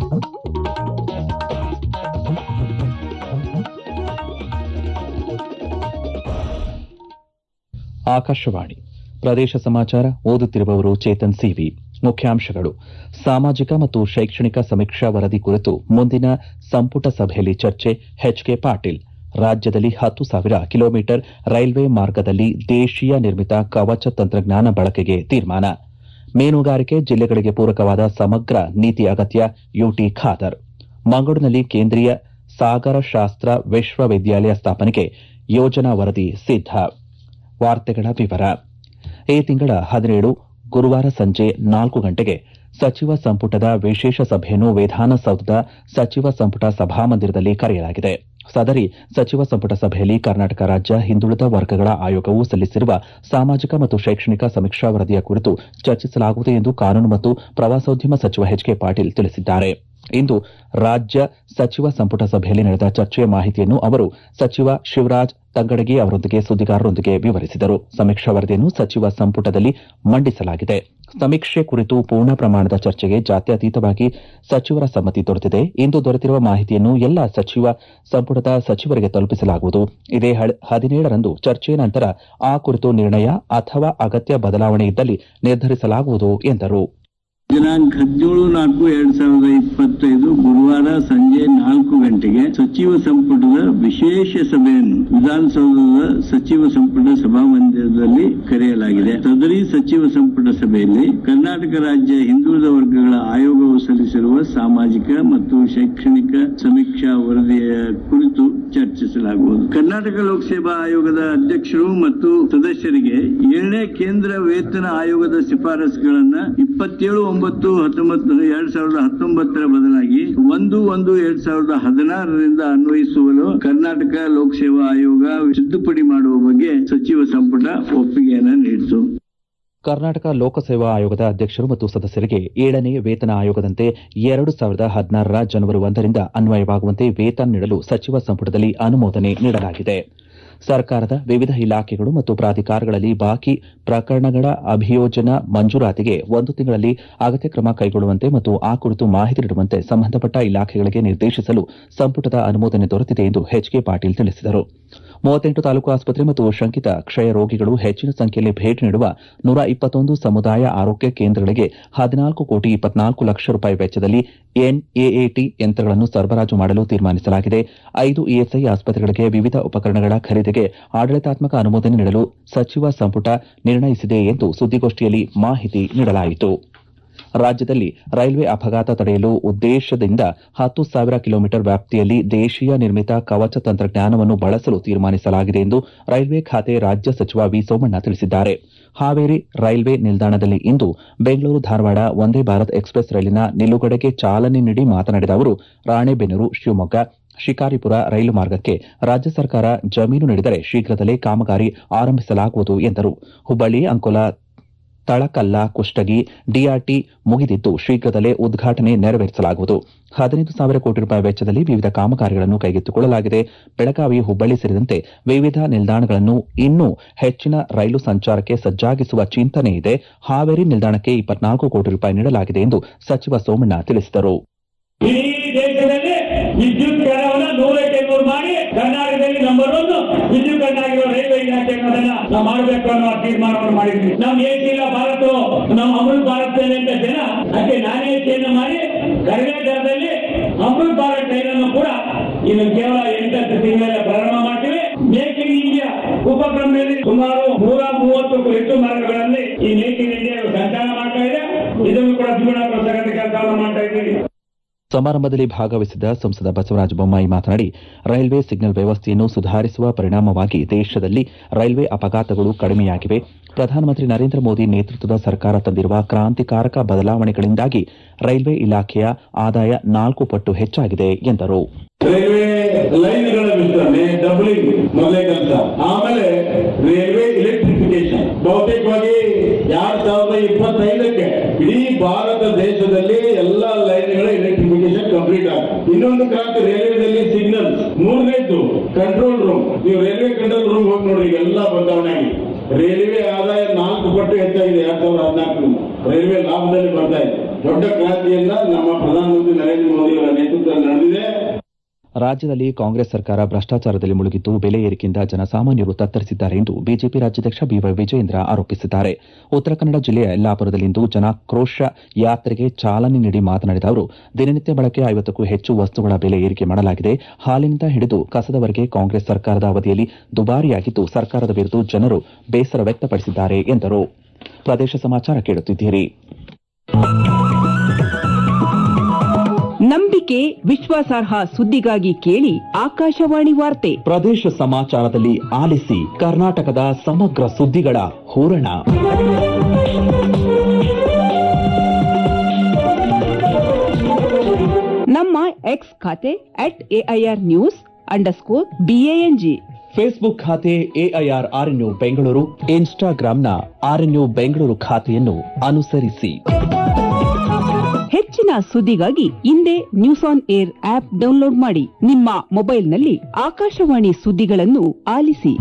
ಆಕಾಶವಾಣಿ ಪ್ರದೇಶ ಸಮಾಚಾರ ಓದುತ್ತಿರುವವರು ಚೇತನ್ ಸಿವಿ ಮುಖ್ಯಾಂಶಗಳು ಸಾಮಾಜಿಕ ಮತ್ತು ಶೈಕ್ಷಣಿಕ ಸಮೀಕ್ಷಾ ವರದಿ ಕುರಿತು ಮುಂದಿನ ಸಂಪುಟ ಸಭೆಯಲ್ಲಿ ಚರ್ಚೆ ಎಚ್ಕೆ ಪಾಟೀಲ್ ರಾಜ್ಯದಲ್ಲಿ ಹತ್ತು ಸಾವಿರ ಕಿಲೋಮೀಟರ್ ರೈಲ್ವೆ ಮಾರ್ಗದಲ್ಲಿ ದೇಶೀಯ ನಿರ್ಮಿತ ಕವಚ ತಂತ್ರಜ್ಞಾನ ಬಳಕೆಗೆ ತೀರ್ಮಾನ ಮೀನುಗಾರಿಕೆ ಜಿಲ್ಲೆಗಳಿಗೆ ಪೂರಕವಾದ ಸಮಗ್ರ ನೀತಿ ಅಗತ್ಯ ಯುಟಿ ಖಾದರ್ ಮಂಗಳೂರಿನಲ್ಲಿ ಕೇಂದ್ರೀಯ ಸಾಗರಶಾಸ್ತ್ರ ವಿಶ್ವವಿದ್ಯಾಲಯ ಸ್ಥಾಪನೆಗೆ ಯೋಜನಾ ವರದಿ ಸಿದ್ದ ವಾರ್ತೆಗಳ ವಿವರ ಈ ತಿಂಗಳ ಹದಿನೇಳು ಗುರುವಾರ ಸಂಜೆ ನಾಲ್ಕು ಗಂಟೆಗೆ ಸಚಿವ ಸಂಪುಟದ ವಿಶೇಷ ಸಭೆಯನ್ನು ವಿಧಾನಸೌಧದ ಸಚಿವ ಸಂಪುಟ ಸಭಾಮಂದಿರದಲ್ಲಿ ಕರೆಯಲಾಗಿದೆ ಸದರಿ ಸಚಿವ ಸಂಪುಟ ಸಭೆಯಲ್ಲಿ ಕರ್ನಾಟಕ ರಾಜ್ಯ ಹಿಂದುಳಿದ ವರ್ಗಗಳ ಆಯೋಗವು ಸಲ್ಲಿಸಿರುವ ಸಾಮಾಜಿಕ ಮತ್ತು ಶೈಕ್ಷಣಿಕ ಸಮೀಕ್ಷಾ ವರದಿಯ ಕುರಿತು ಚರ್ಚಿಸಲಾಗುವುದು ಎಂದು ಕಾನೂನು ಮತ್ತು ಪ್ರವಾಸೋದ್ಯಮ ಸಚಿವ ಎಚ್ಕೆ ಪಾಟೀಲ್ ತಿಳಿಸಿದ್ದಾರೆ ಇಂದು ರಾಜ್ಯ ಸಚಿವ ಸಂಪುಟ ಸಭೆಯಲ್ಲಿ ನಡೆದ ಚರ್ಚೆಯ ಮಾಹಿತಿಯನ್ನು ಅವರು ಸಚಿವ ಶಿವರಾಜ್ ತಂಗಡಗಿ ಅವರೊಂದಿಗೆ ಸುದ್ದಿಗಾರರೊಂದಿಗೆ ವಿವರಿಸಿದರು ಸಮೀಕ್ಷಾ ವರದಿಯನ್ನು ಸಚಿವ ಸಂಪುಟದಲ್ಲಿ ಮಂಡಿಸಲಾಗಿದೆ ಸಮೀಕ್ಷೆ ಕುರಿತು ಪೂರ್ಣ ಪ್ರಮಾಣದ ಚರ್ಚೆಗೆ ಜಾತ್ಯತೀತವಾಗಿ ಸಚಿವರ ಸಮ್ಮತಿ ದೊರೆತಿದೆ ಇಂದು ದೊರೆತಿರುವ ಮಾಹಿತಿಯನ್ನು ಎಲ್ಲ ಸಚಿವ ಸಂಪುಟದ ಸಚಿವರಿಗೆ ತಲುಪಿಸಲಾಗುವುದು ಇದೇ ಹದಿನೇಳರಂದು ಚರ್ಚೆಯ ನಂತರ ಆ ಕುರಿತು ನಿರ್ಣಯ ಅಥವಾ ಅಗತ್ಯ ಬದಲಾವಣೆ ಇದ್ದಲ್ಲಿ ನಿರ್ಧರಿಸಲಾಗುವುದು ಎಂದರು ದಿನಾಂಕ ಹದಿನೇಳು ನಾಲ್ಕು ಎರಡ್ ಸಾವಿರದ ಇಪ್ಪತ್ತೈದು ಗುರುವಾರ ಸಂಜೆ ನಾಲ್ಕು ಗಂಟೆಗೆ ಸಚಿವ ಸಂಪುಟದ ವಿಶೇಷ ಸಭೆಯನ್ನು ವಿಧಾನಸೌಧದ ಸಚಿವ ಸಂಪುಟ ಸಭಾಮಂದಿರದಲ್ಲಿ ಕರೆಯಲಾಗಿದೆ ಸದರಿ ಸಚಿವ ಸಂಪುಟ ಸಭೆಯಲ್ಲಿ ಕರ್ನಾಟಕ ರಾಜ್ಯ ಹಿಂದುಳಿದ ವರ್ಗಗಳ ಆಯೋಗವು ಸಲ್ಲಿಸಿರುವ ಸಾಮಾಜಿಕ ಮತ್ತು ಶೈಕ್ಷಣಿಕ ಸಮೀಕ್ಷಾ ವರದಿಯ ಕುರಿತು ಚರ್ಚಿಸಲಾಗುವುದು ಕರ್ನಾಟಕ ಲೋಕಸೇವಾ ಆಯೋಗದ ಅಧ್ಯಕ್ಷರು ಮತ್ತು ಸದಸ್ಯರಿಗೆ ಏಳನೇ ಕೇಂದ್ರ ವೇತನ ಆಯೋಗದ ಶಿಫಾರಸುಗಳನ್ನ ಇಪ್ಪತ್ತೇಳು ಒಂಬತ್ತು ಹತ್ತೊಂಬತ್ತು ಎರಡ್ ಸಾವಿರದ ಹತ್ತೊಂಬತ್ತರ ಬದಲಾಗಿ ಒಂದು ಒಂದು ಎರಡ್ ಸಾವಿರದ ಹದಿನಾರರಿಂದ ಅನ್ವಯಿಸುವಲು ಕರ್ನಾಟಕ ಲೋಕಸೇವಾ ಆಯೋಗ ತಿದ್ದುಪಡಿ ಮಾಡುವ ಬಗ್ಗೆ ಸಚಿವ ಸಂಪುಟ ಒಪ್ಪಿಗೆಯನ್ನು ನೀಡಿತು ಕರ್ನಾಟಕ ಲೋಕಸೇವಾ ಆಯೋಗದ ಅಧ್ಯಕ್ಷರು ಮತ್ತು ಸದಸ್ಯರಿಗೆ ಏಳನೇ ವೇತನ ಆಯೋಗದಂತೆ ಎರಡು ಸಾವಿರದ ಹದಿನಾರರ ಜನವರಿ ಒಂದರಿಂದ ಅನ್ವಯವಾಗುವಂತೆ ವೇತನ ನೀಡಲು ಸಚಿವ ಸಂಪುಟದಲ್ಲಿ ಅನುಮೋದನೆ ನೀಡಲಾಗಿದೆ ಸರ್ಕಾರದ ವಿವಿಧ ಇಲಾಖೆಗಳು ಮತ್ತು ಪ್ರಾಧಿಕಾರಗಳಲ್ಲಿ ಬಾಕಿ ಪ್ರಕರಣಗಳ ಅಭಿಯೋಜನಾ ಮಂಜೂರಾತಿಗೆ ಒಂದು ತಿಂಗಳಲ್ಲಿ ಅಗತ್ಯ ಕ್ರಮ ಕೈಗೊಳ್ಳುವಂತೆ ಮತ್ತು ಆ ಕುರಿತು ಮಾಹಿತಿ ನೀಡುವಂತೆ ಸಂಬಂಧಪಟ್ಟ ಇಲಾಖೆಗಳಿಗೆ ನಿರ್ದೇಶಿಸಲು ಸಂಪುಟದ ಅನುಮೋದನೆ ದೊರೆತಿದೆ ಎಂದು ಎಚ್ಕೆ ಪಾಟೀಲ್ ತಿಳಿಸಿದರು ಮೂವತ್ತೆಂಟು ತಾಲೂಕು ಆಸ್ಪತ್ರೆ ಮತ್ತು ಶಂಕಿತ ಕ್ಷಯ ರೋಗಿಗಳು ಹೆಚ್ಚಿನ ಸಂಖ್ಯೆಯಲ್ಲಿ ಭೇಟಿ ನೀಡುವ ನೂರ ಇಪ್ಪತ್ತೊಂದು ಸಮುದಾಯ ಆರೋಗ್ಯ ಕೇಂದ್ರಗಳಿಗೆ ಹದಿನಾಲ್ಕು ಕೋಟಿ ಇಪ್ಪತ್ನಾಲ್ಕು ಲಕ್ಷ ರೂಪಾಯಿ ವೆಚ್ಚದಲ್ಲಿ ಎನ್ಎಎಟಿ ಯಂತ್ರಗಳನ್ನು ಸರಬರಾಜು ಮಾಡಲು ತೀರ್ಮಾನಿಸಲಾಗಿದೆ ಐದು ಇಎಸ್ಐ ಆಸ್ಪತ್ರೆಗಳಿಗೆ ವಿವಿಧ ಉಪಕರಣಗಳ ಖರೀದಿಗೆ ಆಡಳಿತಾತ್ಮಕ ಅನುಮೋದನೆ ನೀಡಲು ಸಚಿವ ಸಂಪುಟ ನಿರ್ಣಯಿಸಿದೆ ಎಂದು ಸುದ್ದಿಗೋಷ್ಠಿಯಲ್ಲಿ ಮಾಹಿತಿ ನೀಡಲಾಯಿತು ರಾಜ್ಯದಲ್ಲಿ ರೈಲ್ವೆ ಅಪಘಾತ ತಡೆಯಲು ಉದ್ದೇಶದಿಂದ ಹತ್ತು ಸಾವಿರ ಕಿಲೋಮೀಟರ್ ವ್ಯಾಪ್ತಿಯಲ್ಲಿ ದೇಶೀಯ ನಿರ್ಮಿತ ಕವಚ ತಂತ್ರಜ್ಞಾನವನ್ನು ಬಳಸಲು ತೀರ್ಮಾನಿಸಲಾಗಿದೆ ಎಂದು ರೈಲ್ವೆ ಖಾತೆ ರಾಜ್ಯ ಸಚಿವ ವಿ ಸೋಮಣ್ಣ ತಿಳಿಸಿದ್ದಾರೆ ಹಾವೇರಿ ರೈಲ್ವೆ ನಿಲ್ದಾಣದಲ್ಲಿ ಇಂದು ಬೆಂಗಳೂರು ಧಾರವಾಡ ವಂದೇ ಭಾರತ್ ಎಕ್ಸ್ಪ್ರೆಸ್ ರೈಲಿನ ನಿಲುಗಡೆಗೆ ಚಾಲನೆ ನೀಡಿ ಮಾತನಾಡಿದ ಅವರು ರಾಣೆಬೆನ್ನೂರು ಶಿವಮೊಗ್ಗ ಶಿಕಾರಿಪುರ ರೈಲು ಮಾರ್ಗಕ್ಕೆ ರಾಜ್ಯ ಸರ್ಕಾರ ಜಮೀನು ನೀಡಿದರೆ ಶೀಘ್ರದಲ್ಲೇ ಕಾಮಗಾರಿ ಆರಂಭಿಸಲಾಗುವುದು ಎಂದರು ಹುಬ್ಬಳ್ಳಿ ಅಂಕೋಲಾ ತಳಕಲ್ಲ ಕುಷ್ಟಗಿ ಡಿಆರ್ಟಿ ಮುಗಿದಿದ್ದು ಶೀಘ್ರದಲ್ಲೇ ಉದ್ಘಾಟನೆ ನೆರವೇರಿಸಲಾಗುವುದು ಹದಿನೈದು ಸಾವಿರ ಕೋಟಿ ರೂಪಾಯಿ ವೆಚ್ಚದಲ್ಲಿ ವಿವಿಧ ಕಾಮಗಾರಿಗಳನ್ನು ಕೈಗೆತ್ತಿಕೊಳ್ಳಲಾಗಿದೆ ಬೆಳಗಾವಿ ಹುಬ್ಬಳ್ಳಿ ಸೇರಿದಂತೆ ವಿವಿಧ ನಿಲ್ದಾಣಗಳನ್ನು ಇನ್ನೂ ಹೆಚ್ಚಿನ ರೈಲು ಸಂಚಾರಕ್ಕೆ ಸಜ್ಜಾಗಿಸುವ ಚಿಂತನೆ ಇದೆ ಹಾವೇರಿ ನಿಲ್ದಾಣಕ್ಕೆ ಇಪ್ಪತ್ನಾಲ್ಕು ಕೋಟಿ ರೂಪಾಯಿ ನೀಡಲಾಗಿದೆ ಎಂದು ಸಚಿವ ಸೋಮಣ್ಣ ತಿಳಿಸಿದರು ಇಡೀ ದೇಶದಲ್ಲಿ ವಿದ್ಯುತ್ ಕಣವನ್ನು ನೂರಕ್ಕೆ ನೂರು ಮಾಡಿ ಕರ್ನಾಟಕದಲ್ಲಿ ನಂಬರ್ ಒನ್ ವಿದ್ಯುತ್ ಆಗಿರೋ ರೈಲ್ವೆ ಇಲಾಖೆ ಅನ್ನೋದನ್ನ ನಾವು ಮಾಡಬೇಕು ಅನ್ನೋ ತೀರ್ಮಾನವನ್ನು ಮಾಡಿದ್ವಿ ನಮ್ ಏಸಿ ಇಲ್ಲ ಭಾರತ ನಮ್ಮ ಅಮೃತ್ ಭಾರತ್ ಅಂತ ಜನ ಅದಕ್ಕೆ ನಾನೇಸಿಯನ್ನು ಮಾಡಿ ಕಡಿಮೆ ದರದಲ್ಲಿ ಅಮೃತ್ ಭಾರತ್ ಟ್ರೈನ್ ಅನ್ನು ಕೂಡ ಇನ್ನು ಕೇವಲ ಎಂಟತ್ತು ತಿಂಗಳ ಪ್ರಾರಂಭ ಮಾಡ್ತೀವಿ ಮೇಕ್ ಇನ್ ಇಂಡಿಯಾ ಉಪಕ್ರಮದಲ್ಲಿ ಸುಮಾರು ನೂರ ಮೂವತ್ತಕ್ಕೂ ಹೆಚ್ಚು ಮಾರ್ಗಗಳಲ್ಲಿ ಈ ಮೇಕ್ ಇನ್ ಇಂಡಿಯಾ ಸಂಚಾರ ಮಾಡ್ತಾ ಇದೆ ಇದನ್ನು ಕೂಡ ದ್ವಿಗುಣಗೊಳಿಸತಕ್ಕಂಥ ಕೆಲಸವನ್ನು ಮಾಡ್ತಾ ಇದ್ದೀವಿ ಸಮಾರಂಭದಲ್ಲಿ ಭಾಗವಹಿಸಿದ ಸಂಸದ ಬಸವರಾಜ ಬೊಮ್ಮಾಯಿ ಮಾತನಾಡಿ ರೈಲ್ವೆ ಸಿಗ್ನಲ್ ವ್ಯವಸ್ಥೆಯನ್ನು ಸುಧಾರಿಸುವ ಪರಿಣಾಮವಾಗಿ ದೇಶದಲ್ಲಿ ರೈಲ್ವೆ ಅಪಘಾತಗಳು ಕಡಿಮೆಯಾಗಿವೆ ಪ್ರಧಾನಮಂತ್ರಿ ನರೇಂದ್ರ ಮೋದಿ ನೇತೃತ್ವದ ಸರ್ಕಾರ ತಂದಿರುವ ಕ್ರಾಂತಿಕಾರಕ ಬದಲಾವಣೆಗಳಿಂದಾಗಿ ರೈಲ್ವೆ ಇಲಾಖೆಯ ಆದಾಯ ನಾಲ್ಕು ಪಟ್ಟು ಹೆಚ್ಚಾಗಿದೆ ಎಂದರು ರೈಲ್ವೆ ಲೈನ್ಗಳ ವಿಸ್ತರಣೆ ಡಬ್ಲಿಂಗ್ ಮೊದಲೇ ಕೆಲಸ ಆಮೇಲೆ ರೈಲ್ವೆ ಇಲೆಕ್ಟ್ರಿಫಿಕೇಶನ್ ಬಹುತೇಕವಾಗಿ ಎರಡ್ ಸಾವಿರದ ಇಪ್ಪತ್ತೈದಕ್ಕೆ ಇಡೀ ಭಾರತ ದೇಶದಲ್ಲಿ ಎಲ್ಲಾ ಲೈನ್ಗಳ ಇಲೆಕ್ಟ್ರಿಫಿಕೇಶನ್ ಕಂಪ್ಲೀಟ್ ಆಗುತ್ತೆ ಇನ್ನೊಂದು ಕ್ರಾಂತಿ ರೈಲ್ವೆದಲ್ಲಿ ಸಿಗ್ನಲ್ ಮೂರನೇದ್ದು ಕಂಟ್ರೋಲ್ ರೂಮ್ ನೀವು ರೈಲ್ವೆ ಕಂಟ್ರೋಲ್ ರೂಮ್ ಹೋಗಿ ನೋಡ್ರಿ ಎಲ್ಲ ಬದಲಾವಣೆ ಆಗಿದೆ ರೈಲ್ವೆ ಆದಾಯ ನಾಲ್ಕು ಪಟ್ಟು ಹೆಚ್ಚಾಗಿದೆ ಎರಡ್ ಸಾವಿರದ ಹದಿನಾಲ್ಕು ರೈಲ್ವೆ ಲಾಭದಲ್ಲಿ ಬರ್ತಾ ಇದೆ ದೊಡ್ಡ ಕ್ರಾಂತಿಯನ್ನ ನಮ್ಮ ಪ್ರಧಾನಮಂತ್ರಿ ನರೇಂದ್ರ ರಾಜ್ಯದಲ್ಲಿ ಕಾಂಗ್ರೆಸ್ ಸರ್ಕಾರ ಭ್ರಷ್ಟಾಚಾರದಲ್ಲಿ ಮುಳುಗಿದ್ದು ಬೆಲೆ ಏರಿಕೆಯಿಂದ ಜನಸಾಮಾನ್ಯರು ತತ್ತರಿಸಿದ್ದಾರೆ ಎಂದು ಬಿಜೆಪಿ ರಾಜ್ಯಾಧ್ಯಕ್ಷ ಬಿವೈ ವಿಜಯೇಂದ್ರ ಆರೋಪಿಸಿದ್ದಾರೆ ಉತ್ತರ ಕನ್ನಡ ಜಿಲ್ಲೆಯ ಯಲ್ಲಾಪುರದಲ್ಲಿಂದು ಜನಾಕ್ರೋಶ ಯಾತ್ರೆಗೆ ಚಾಲನೆ ನೀಡಿ ಮಾತನಾಡಿದ ಅವರು ದಿನನಿತ್ಯ ಬಳಕೆ ಐವತ್ತಕ್ಕೂ ಹೆಚ್ಚು ವಸ್ತುಗಳ ಬೆಲೆ ಏರಿಕೆ ಮಾಡಲಾಗಿದೆ ಹಾಲಿನಿಂದ ಹಿಡಿದು ಕಸದವರೆಗೆ ಕಾಂಗ್ರೆಸ್ ಸರ್ಕಾರದ ಅವಧಿಯಲ್ಲಿ ದುಬಾರಿಯಾಗಿದ್ದು ಸರ್ಕಾರದ ವಿರುದ್ಧ ಜನರು ಬೇಸರ ವ್ಯಕ್ತಪಡಿಸಿದ್ದಾರೆ ಎಂದರು ಪ್ರದೇಶ ಸಮಾಚಾರ ಕೇಳುತ್ತಿದ್ದೀರಿ ನಂಬಿಕೆ ವಿಶ್ವಾಸಾರ್ಹ ಸುದ್ದಿಗಾಗಿ ಕೇಳಿ ಆಕಾಶವಾಣಿ ವಾರ್ತೆ ಪ್ರದೇಶ ಸಮಾಚಾರದಲ್ಲಿ ಆಲಿಸಿ ಕರ್ನಾಟಕದ ಸಮಗ್ರ ಸುದ್ದಿಗಳ ಹೂರಣ ನಮ್ಮ ಎಕ್ಸ್ ಖಾತೆ at AIR news underscore BANG Facebook ಖಾತೆ ಎಐಆರ್ ಆರ್ಎನ್ಯು ಬೆಂಗಳೂರು ಇನ್ಸ್ಟಾಗ್ರಾಂನ ಆರ್ಎನ್ಯು ಬೆಂಗಳೂರು ಖಾತೆಯನ್ನು ಅನುಸರಿಸಿ ಹೆಚ್ಚಿನ ಸುದ್ದಿಗಾಗಿ ಹಿಂದೆ news on air app download ಮಾಡಿ ನಿಮ್ಮ ಮೊಬೈಲ್ನಲ್ಲಿ ಆಕಾಶವಾಣಿ ಸುದ್ದಿಗಳನ್ನು ಆಲಿಸಿ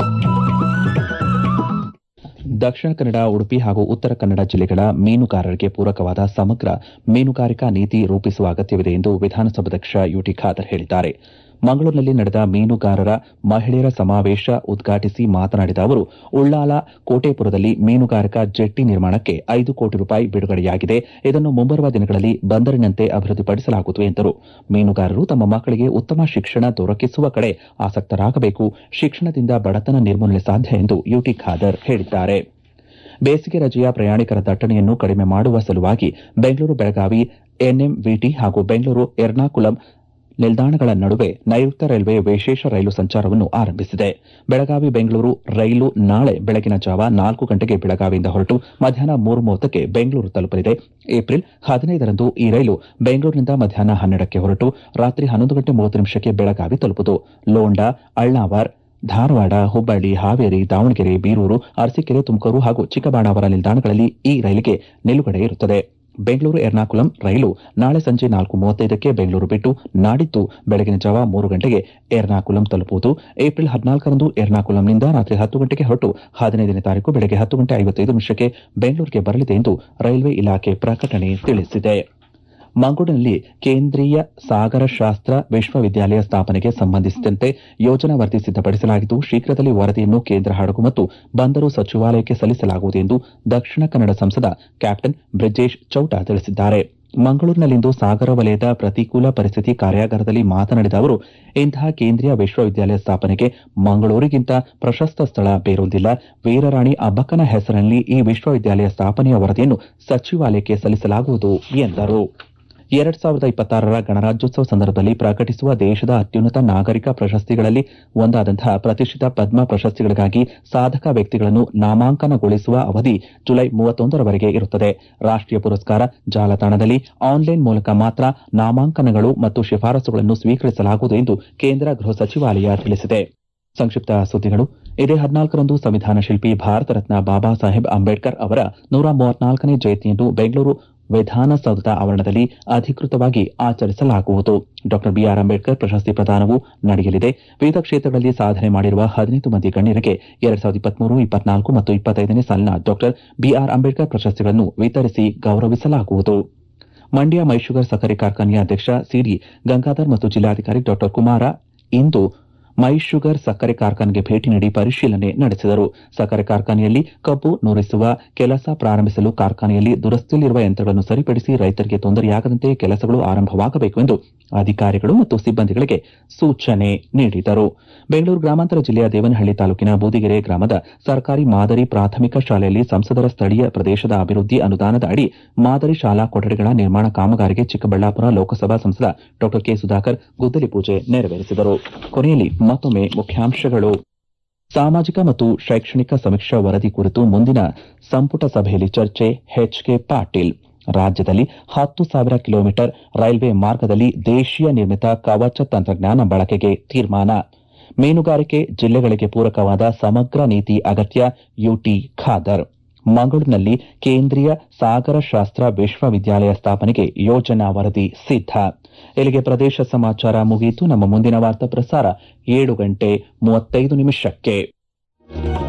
ದಕ್ಷಿಣ ಕನ್ನಡ ಉಡುಪಿ ಹಾಗೂ ಉತ್ತರ ಕನ್ನಡ ಜಿಲ್ಲೆಗಳ ಮೀನುಗಾರರಿಗೆ ಪೂರಕವಾದ ಸಮಗ್ರ ಮೀನುಗಾರಿಕಾ ನೀತಿ ರೂಪಿಸುವ ಅಗತ್ಯವಿದೆ ಎಂದು ವಿಧಾನಸಭಾಧ್ಯಕ್ಷ ಯುಟಿ ಖಾದರ್ ಹೇಳಿದ್ದಾರೆ ಮಂಗಳೂರಿನಲ್ಲಿ ನಡೆದ ಮೀನುಗಾರರ ಮಹಿಳೆಯರ ಸಮಾವೇಶ ಉದ್ಘಾಟಿಸಿ ಮಾತನಾಡಿದ ಅವರು ಉಳ್ಳಾಲ ಕೋಟೆಪುರದಲ್ಲಿ ಮೀನುಗಾರಿಕಾ ಜೆಟ್ಟಿ ನಿರ್ಮಾಣಕ್ಕೆ ಐದು ಕೋಟಿ ರೂಪಾಯಿ ಬಿಡುಗಡೆಯಾಗಿದೆ ಇದನ್ನು ಮುಂಬರುವ ದಿನಗಳಲ್ಲಿ ಬಂದರಿನಂತೆ ಅಭಿವೃದ್ಧಿಪಡಿಸಲಾಗುವುದು ಎಂದರು ಮೀನುಗಾರರು ತಮ್ಮ ಮಕ್ಕಳಿಗೆ ಉತ್ತಮ ಶಿಕ್ಷಣ ದೊರಕಿಸುವ ಕಡೆ ಆಸಕ್ತರಾಗಬೇಕು ಶಿಕ್ಷಣದಿಂದ ಬಡತನ ನಿರ್ಮೂಲನೆ ಸಾಧ್ಯ ಎಂದು ಯುಟಿ ಖಾದರ್ ಹೇಳಿದ್ದಾರೆ ಬೇಸಿಗೆ ರಜೆಯ ಪ್ರಯಾಣಿಕರ ದಟ್ಟಣೆಯನ್ನು ಕಡಿಮೆ ಮಾಡುವ ಸಲುವಾಗಿ ಬೆಂಗಳೂರು ಬೆಳಗಾವಿ ಎನ್ಎಂವಿಟಿ ಹಾಗೂ ಬೆಂಗಳೂರು ಎರ್ನಾಕುಲಂ ನಿಲ್ದಾಣಗಳ ನಡುವೆ ನೈಋತ್ಯ ರೈಲ್ವೆ ವಿಶೇಷ ರೈಲು ಸಂಚಾರವನ್ನು ಆರಂಭಿಸಿದೆ ಬೆಳಗಾವಿ ಬೆಂಗಳೂರು ರೈಲು ನಾಳೆ ಬೆಳಗಿನ ಜಾವ ನಾಲ್ಕು ಗಂಟೆಗೆ ಬೆಳಗಾವಿಯಿಂದ ಹೊರಟು ಮಧ್ಯಾಹ್ನ ಮೂರು ಮೂವತ್ತಕ್ಕೆ ಬೆಂಗಳೂರು ತಲುಪಲಿದೆ ಏಪ್ರಿಲ್ ಹದಿನೈದರಂದು ಈ ರೈಲು ಬೆಂಗಳೂರಿನಿಂದ ಮಧ್ಯಾಹ್ನ ಹನ್ನೆರಡಕ್ಕೆ ಹೊರಟು ರಾತ್ರಿ ಹನ್ನೊಂದು ಗಂಟೆ ಮೂವತ್ತು ನಿಮಿಷಕ್ಕೆ ಬೆಳಗಾವಿ ತಲುಪುದು ಲೋಂಡಾ ಅಳ್ನಾವರ್ ಧಾರವಾಡ ಹುಬ್ಬಳ್ಳಿ ಹಾವೇರಿ ದಾವಣಗೆರೆ ಬೀರೂರು ಅರಸೀಕೆರೆ ತುಮಕೂರು ಹಾಗೂ ಚಿಕ್ಕಬಾಣಾವರ ನಿಲ್ದಾಣಗಳಲ್ಲಿ ಈ ರೈಲಿಗೆ ನಿಲುಗಡೆ ಇರುತ್ತದೆ ಬೆಂಗಳೂರು ಎರ್ನಾಕುಲಂ ರೈಲು ನಾಳೆ ಸಂಜೆ ನಾಲ್ಕು ಮೂವತ್ತೈದಕ್ಕೆ ಬೆಂಗಳೂರು ಬಿಟ್ಟು ನಾಡಿದ್ದು ಬೆಳಗಿನ ಜಾವ ಮೂರು ಗಂಟೆಗೆ ಎರ್ನಾಕುಲಂ ತಲುಪುವುದು ಏಪ್ರಿಲ್ ಹದಿನಾಲ್ಕರಂದು ಎರ್ನಾಕುಲಂನಿಂದ ರಾತ್ರಿ ಹತ್ತು ಗಂಟೆಗೆ ಹೊರಟು ಹದಿನೈದನೇ ತಾರೀಕು ಬೆಳಗ್ಗೆ ಹತ್ತು ಗಂಟೆ ಐವತ್ತೈದು ನಿಮಿಷಕ್ಕೆ ಬೆಂಗಳೂರಿಗೆ ಬರಲಿದೆ ಎಂದು ರೈಲ್ವೆ ಇಲಾಖೆ ಪ್ರಕಟಣೆ ತಿಳಿಸಿದೆ ಮಂಗಳೂರಿನಲ್ಲಿ ಕೇಂದ್ರೀಯ ಸಾಗರಶಾಸ್ತ್ರ ವಿಶ್ವವಿದ್ಯಾಲಯ ಸ್ಥಾಪನೆಗೆ ಸಂಬಂಧಿಸಿದಂತೆ ಯೋಜನಾ ವರದಿ ಸಿದ್ದಪಡಿಸಲಾಗಿದ್ದು ಶೀಘ್ರದಲ್ಲಿ ವರದಿಯನ್ನು ಕೇಂದ್ರ ಹಡಗು ಮತ್ತು ಬಂದರು ಸಚಿವಾಲಯಕ್ಕೆ ಸಲ್ಲಿಸಲಾಗುವುದು ಎಂದು ದಕ್ಷಿಣ ಕನ್ನಡ ಸಂಸದ ಕ್ಯಾಪ್ಟನ್ ಬ್ರಿಜೇಶ್ ಚೌಟ ತಿಳಿಸಿದ್ದಾರೆ ಮಂಗಳೂರಿನಲ್ಲಿಂದು ಸಾಗರ ವಲಯದ ಪ್ರತಿಕೂಲ ಪರಿಸ್ಥಿತಿ ಕಾರ್ಯಾಗಾರದಲ್ಲಿ ಮಾತನಾಡಿದ ಅವರು ಇಂತಹ ಕೇಂದ್ರೀಯ ವಿಶ್ವವಿದ್ಯಾಲಯ ಸ್ಥಾಪನೆಗೆ ಮಂಗಳೂರಿಗಿಂತ ಪ್ರಶಸ್ತ ಸ್ಥಳ ಬೇರೊಂದಿಲ್ಲ ವೀರರಾಣಿ ಅಬ್ಬಕ್ಕನ ಹೆಸರಿನಲ್ಲಿ ಈ ವಿಶ್ವವಿದ್ಯಾಲಯ ಸ್ಥಾಪನೆಯ ವರದಿಯನ್ನು ಸಚಿವಾಲಯಕ್ಕೆ ಸಲ್ಲಿಸಲಾಗುವುದು ಎಂದರು ಎರಡ್ ಸಾವಿರದ ಇಪ್ಪತ್ತಾರರ ಗಣರಾಜ್ಯೋತ್ಸವ ಸಂದರ್ಭದಲ್ಲಿ ಪ್ರಕಟಿಸುವ ದೇಶದ ಅತ್ಯುನ್ನತ ನಾಗರಿಕ ಪ್ರಶಸ್ತಿಗಳಲ್ಲಿ ಒಂದಾದಂತಹ ಪ್ರತಿಷ್ಠಿತ ಪದ್ಮ ಪ್ರಶಸ್ತಿಗಳಿಗಾಗಿ ಸಾಧಕ ವ್ಯಕ್ತಿಗಳನ್ನು ನಾಮಾಂಕನಗೊಳಿಸುವ ಅವಧಿ ಜುಲೈ ಮೂವತ್ತೊಂದರವರೆಗೆ ಇರುತ್ತದೆ ರಾಷ್ಟೀಯ ಪುರಸ್ಕಾರ ಜಾಲತಾಣದಲ್ಲಿ ಆನ್ಲೈನ್ ಮೂಲಕ ಮಾತ್ರ ನಾಮಾಂಕನಗಳು ಮತ್ತು ಶಿಫಾರಸುಗಳನ್ನು ಸ್ವೀಕರಿಸಲಾಗುವುದು ಎಂದು ಕೇಂದ್ರ ಗೃಹ ಸಚಿವಾಲಯ ತಿಳಿಸಿದೆ ಸಂಕ್ಷಿಪ್ತ ಸುದ್ದಿಗಳು ಇದೇ ಹದಿನಾಲ್ಕರಂದು ಸಂವಿಧಾನ ಶಿಲ್ಪಿ ಭಾರತ ರತ್ನ ಬಾಬಾ ಸಾಹೇಬ್ ಅಂಬೇಡ್ಕರ್ ಅವರ ನೂರ ಮೂವತ್ನಾಲ್ಕನೇ ಜಯಂತಿಯನ್ನು ಬೆಂಗಳೂರು ವಿಧಾನಸೌಧದ ಆವರಣದಲ್ಲಿ ಅಧಿಕೃತವಾಗಿ ಆಚರಿಸಲಾಗುವುದು ಡಾ ಬಿಆರ್ ಅಂಬೇಡ್ಕರ್ ಪ್ರಶಸ್ತಿ ಪ್ರದಾನವೂ ನಡೆಯಲಿದೆ ವಿವಿಧ ಕ್ಷೇತ್ರಗಳಲ್ಲಿ ಸಾಧನೆ ಮಾಡಿರುವ ಹದಿನೈದು ಮಂದಿ ಗಣ್ಯರಿಗೆ ಎರಡ್ ಸಾವಿರದ ಇಪ್ಪತ್ಮೂರು ಇಪ್ಪತ್ನಾಲ್ಕು ಮತ್ತು ಇಪ್ಪತ್ತೈದನೇ ಸಾಲಿನ ಡಾ ಬಿಆರ್ ಅಂಬೇಡ್ಕರ್ ಪ್ರಶಸ್ತಿಗಳನ್ನು ವಿತರಿಸಿ ಗೌರವಿಸಲಾಗುವುದು ಮಂಡ್ಯ ಮೈಶುಗರ್ ಸಕ್ಕರೆ ಕಾರ್ಖಾನೆಯ ಅಧ್ಯಕ್ಷ ಸಿಡಿ ಗಂಗಾಧರ್ ಮತ್ತು ಜಿಲ್ಲಾಧಿಕಾರಿ ಡಾ ಕುಮಾರ ಇಂದು ಮೈ ಶುಗರ್ ಸಕ್ಕರೆ ಕಾರ್ಖಾನೆಗೆ ಭೇಟಿ ನೀಡಿ ಪರಿಶೀಲನೆ ನಡೆಸಿದರು ಸಕ್ಕರೆ ಕಾರ್ಖಾನೆಯಲ್ಲಿ ಕಬ್ಬು ನುರಿಸುವ ಕೆಲಸ ಪ್ರಾರಂಭಿಸಲು ಕಾರ್ಖಾನೆಯಲ್ಲಿ ದುರಸ್ತಿಯಲ್ಲಿರುವ ಯಂತ್ರಗಳನ್ನು ಸರಿಪಡಿಸಿ ರೈತರಿಗೆ ತೊಂದರೆಯಾಗದಂತೆ ಕೆಲಸಗಳು ಆರಂಭವಾಗಬೇಕು ಎಂದು ಅಧಿಕಾರಿಗಳು ಮತ್ತು ಸಿಬ್ಬಂದಿಗಳಿಗೆ ಸೂಚನೆ ನೀಡಿದರು ಬೆಂಗಳೂರು ಗ್ರಾಮಾಂತರ ಜಿಲ್ಲೆಯ ದೇವನಹಳ್ಳಿ ತಾಲೂಕಿನ ಬೂದಿಗೆರೆ ಗ್ರಾಮದ ಸರ್ಕಾರಿ ಮಾದರಿ ಪ್ರಾಥಮಿಕ ಶಾಲೆಯಲ್ಲಿ ಸಂಸದರ ಸ್ಥಳೀಯ ಪ್ರದೇಶದ ಅಭಿವೃದ್ಧಿ ಅನುದಾನದ ಅಡಿ ಮಾದರಿ ಶಾಲಾ ಕೊಠಡಿಗಳ ನಿರ್ಮಾಣ ಕಾಮಗಾರಿಗೆ ಚಿಕ್ಕಬಳ್ಳಾಪುರ ಲೋಕಸಭಾ ಸಂಸದ ಡಾ ಕೆ ಸುಧಾಕರ್ ಗುದ್ದಲಿ ಪೂಜೆ ನೆರವೇರಿಸಿದರು ಕೊನೆಯಲ್ಲಿ ಮತ್ತೊಮ್ಮೆ ಮುಖ್ಯಾಂಶಗಳು ಸಾಮಾಜಿಕ ಮತ್ತು ಶೈಕ್ಷಣಿಕ ಸಮೀಕ್ಷಾ ವರದಿ ಕುರಿತು ಮುಂದಿನ ಸಂಪುಟ ಸಭೆಯಲ್ಲಿ ಚರ್ಚೆ ಎಚ್ಕೆ ಪಾಟೀಲ್ ರಾಜ್ಯದಲ್ಲಿ ಹತ್ತು ಸಾವಿರ ಕಿಲೋಮೀಟರ್ ರೈಲ್ವೆ ಮಾರ್ಗದಲ್ಲಿ ದೇಶೀಯ ನಿರ್ಮಿತ ಕವಚ ತಂತ್ರಜ್ಞಾನ ಬಳಕೆಗೆ ತೀರ್ಮಾನ ಮೀನುಗಾರಿಕೆ ಜಿಲ್ಲೆಗಳಿಗೆ ಪೂರಕವಾದ ಸಮಗ್ರ ನೀತಿ ಅಗತ್ಯ ಯುಟಿ ಖಾದರ್ ಮಂಗಳೂರಿನಲ್ಲಿ ಕೇಂದ್ರೀಯ ಸಾಗರಶಾಸ್ತ್ರ ವಿಶ್ವವಿದ್ಯಾಲಯ ಸ್ಥಾಪನೆಗೆ ಯೋಜನಾ ವರದಿ ಸಿದ್ಧ ಇಲ್ಲಿಗೆ ಪ್ರದೇಶ ಸಮಾಚಾರ ಮುಗಿಯಿತು ನಮ್ಮ ಮುಂದಿನ ವಾರ್ತಾ ಪ್ರಸಾರ ಏಳು ಗಂಟೆ ಮೂವತ್ತೈದು ನಿಮಿಷಕ್ಕೆ